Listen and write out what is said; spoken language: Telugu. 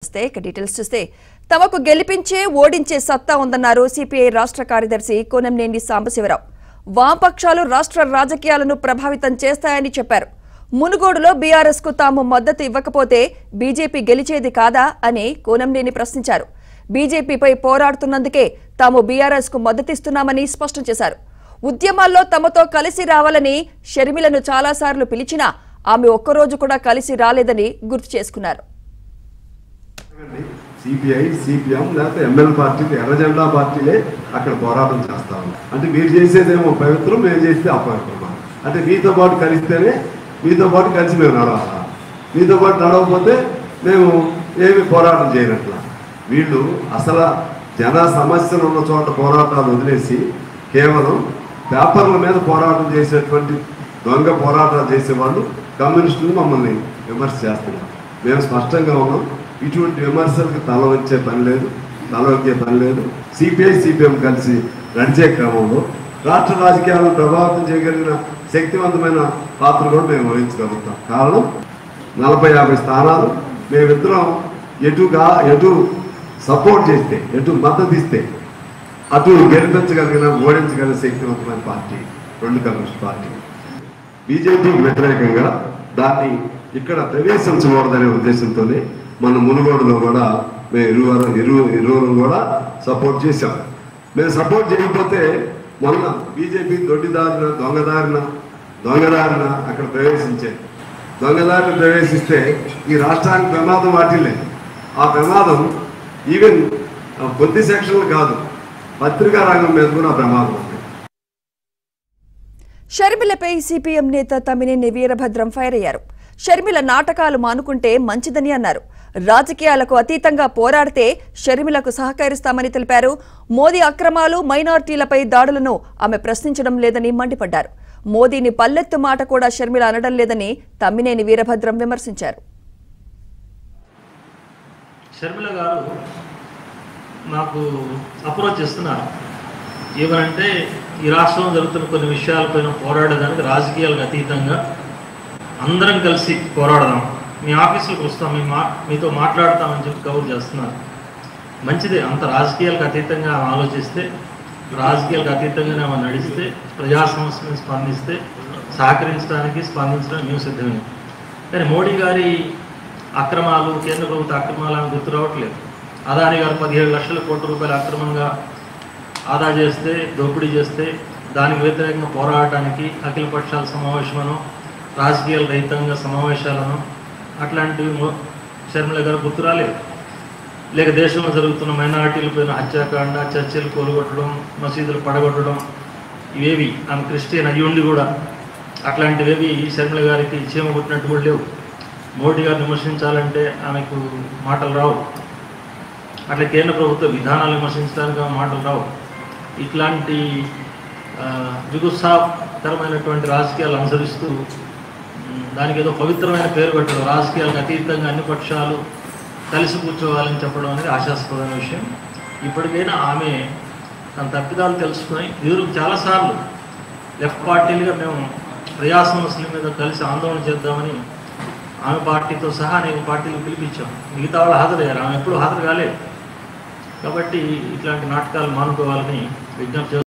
వస్తే ఇక డీటెయిల్స్ చూస్తే తమకు గెలిపించే ఓడించే సత్తా ఉందన్నారు సిపిఐ రాష్ట్ర కార్యదర్శి కోనంనేని సాంబశివరావు వామపక్షాలు రాష్ట్ర రాజకీయాలను ప్రభావితం చేస్తాయని చెప్పారు మునుగోడులో బీఆర్ఎస్ కు తాము మద్దతు ఇవ్వకపోతే బీజేపీ గెలిచేది కాదా అని కోనంనేని ప్రశ్నించారు బీజేపీపై పోరాడుతున్నందుకే తాము బీఆర్ఎస్ కు మద్దతిస్తున్నామని స్పష్టం చేశారు ఉద్యమాల్లో తమతో కలిసి రావాలని షర్మిలను చాలాసార్లు పిలిచినా ఆమె ఒక్కరోజు కూడా కలిసి రాలేదని గుర్తు చేసుకున్నారు సిపిఐ సిపిఎం లేకపోతే ఎంఎల్ పార్టీలు ఎర్ర జెండా పార్టీలే అక్కడ పోరాటం చేస్తా ఉన్నాయి అంటే మీరు చేసేదేమో పవిత్రం మేము చేస్తే అపవిత్రం అంటే మీతో పాటు కలిస్తేనే మీతో పాటు కలిసి మేము నడవాలా మీతో పాటు నడవకపోతే మేము ఏమి పోరాటం చేయనట్ల వీళ్ళు అసలు జన సమస్యలు ఉన్న చోట పోరాటాలు వదిలేసి కేవలం పేపర్ల మీద పోరాటం చేసేటువంటి దొంగ పోరాటాలు చేసేవాళ్ళు కమ్యూనిస్టులు మమ్మల్ని విమర్శ చేస్తున్నారు మేము స్పష్టంగా ఉన్నాం ఇటువంటి విమర్శలకు తల వచ్చే పని లేదు తల వచ్చే పని లేదు సిపిఐ సిపిఎం కలిసి నడిచే క్రమంలో రాష్ట్ర రాజకీయాలను ప్రభావితం చేయగలిగిన శక్తివంతమైన పాత్ర కూడా మేము వహించగలుగుతాం కారణం నలభై యాభై స్థానాలు మేమిద్దరం ఎటుగా ఎటు సపోర్ట్ చేస్తే ఎటు మద్దతు ఇస్తే అటు గెలిపించగలిగిన ఓడించగలిగిన శక్తివంతమైన పార్టీ రెండు కమ్యూనిస్ట్ పార్టీ బీజేపీకి వ్యతిరేకంగా దాన్ని ఇక్కడ ప్రవేశించకూడదనే ఉద్దేశంతోనే మన మునుగోడులో కూడా మేము ఇరువురు ఇరు ఇరువురు కూడా సపోర్ట్ చేశాం మేము సపోర్ట్ చేయకపోతే మొన్న బీజేపీ దొడ్డిదారిన దొంగదారిన దొంగదారిన అక్కడ ప్రవేశించే దొంగదారిని ప్రవేశిస్తే ఈ రాష్ట్రానికి ప్రమాదం వాటిల్లే ఆ ప్రమాదం ఈవెన్ కొద్ది సెక్షన్లు కాదు పత్రికా రంగం మీద కూడా ఆ ప్రమాదం ఉంది షర్మిలపై సిపిఎం నేత తమ్మినేని వీరభద్రం ఫైర్ అయ్యారు షర్మిల నాటకాలు మానుకుంటే మంచిదని అన్నారు రాజకీయాలకు అతీతంగా పోరాడితే షర్మిలకు సహకరిస్తామని తెలిపారు మోదీ అక్రమాలు మైనార్టీలపై దాడులను ఆమె ప్రశ్నించడం లేదని మండిపడ్డారు మోదీని పల్లెత్తు మాట కూడా షర్మిల అనడం లేదని తమ్మినేని వీరభద్రం విమర్శించారు షర్మిల గారు నాకు అప్రోచ్ చేస్తున్నారు ఏమనంటే ఈ రాష్ట్రంలో జరుగుతున్న కొన్ని విషయాలపైన పోరాడడానికి రాజకీయాలకు అతీతంగా అందరం కలిసి పోరాడదాం మీ ఆఫీసులకు వస్తాం మీ మా మీతో మాట్లాడతామని చెప్పి కవర్ చేస్తున్నారు మంచిదే అంత రాజకీయాలకు అతీతంగా ఆమె ఆలోచిస్తే రాజకీయాలకు అతీతంగానే ఆమె నడిస్తే ప్రజా సమస్యలను స్పందిస్తే సహకరించడానికి స్పందించడానికి మేము సిద్ధమే కానీ మోడీ గారి అక్రమాలు కేంద్ర ప్రభుత్వ అక్రమాలు ఆమె గుర్తు రావట్లేదు అదాని గారు పదిహేడు లక్షల కోట్ల రూపాయలు అక్రమంగా ఆదా చేస్తే దోపిడీ చేస్తే దానికి వ్యతిరేకంగా పోరాడటానికి అఖిల పక్షాల సమావేశమను రాజకీయాల రహితంగా సమావేశాలను అట్లాంటివి మో- షర్మిల గారు గుర్తు రాలేదు లేక దేశంలో జరుగుతున్న మైనారిటీలపైన హత్యాకాండ చర్చలు కూలగొట్టడం మసీదులు పడగొట్టడం ఇవేవి ఆమె క్రిస్టియన్ అయ్యి ఉండి కూడా అట్లాంటివేవి షర్మిల గారికి చీమ పుట్టినట్టు కూడా లేవు మోడీ గారిని విమర్శించాలంటే ఆమెకు మాటలు రావు అట్లా కేంద్ర ప్రభుత్వ విధానాలు విమర్శించడానికి ఆమె మాటలు రావు ఇట్లాంటి ఆ, జుగుత్సాహకరమైనటువంటి రాజకీయాలు అనుసరిస్తూ ఉమ్, దానికి ఏదో పవిత్రమైన పేరు పెట్టడం రాజకీయాలకు అతీతంగా అన్ని పక్షాలు కలిసి కూర్చోవాలని చెప్పడం అనేది ఆశాస్పదమైన విషయం ఇప్పటికైనా ఆమె తన తప్పిదాలు తెలుసుకొని వీరికి చాలాసార్లు లెఫ్ట్ పార్టీలుగా మేము ప్రజా సమస్యల మీద కలిసి ఆందోళన చేద్దామని ఆమె పార్టీతో సహా అనేక పార్టీలు పిలిపించాం మిగతా వాళ్ళు హాజరయ్యారు ఆమె ఎప్పుడు హాజరు కాలేదు కాబట్టి ఇట్లాంటి నాటకాలు మానుకోవాలని విజ్ఞప్తి చేస్తున్నాను.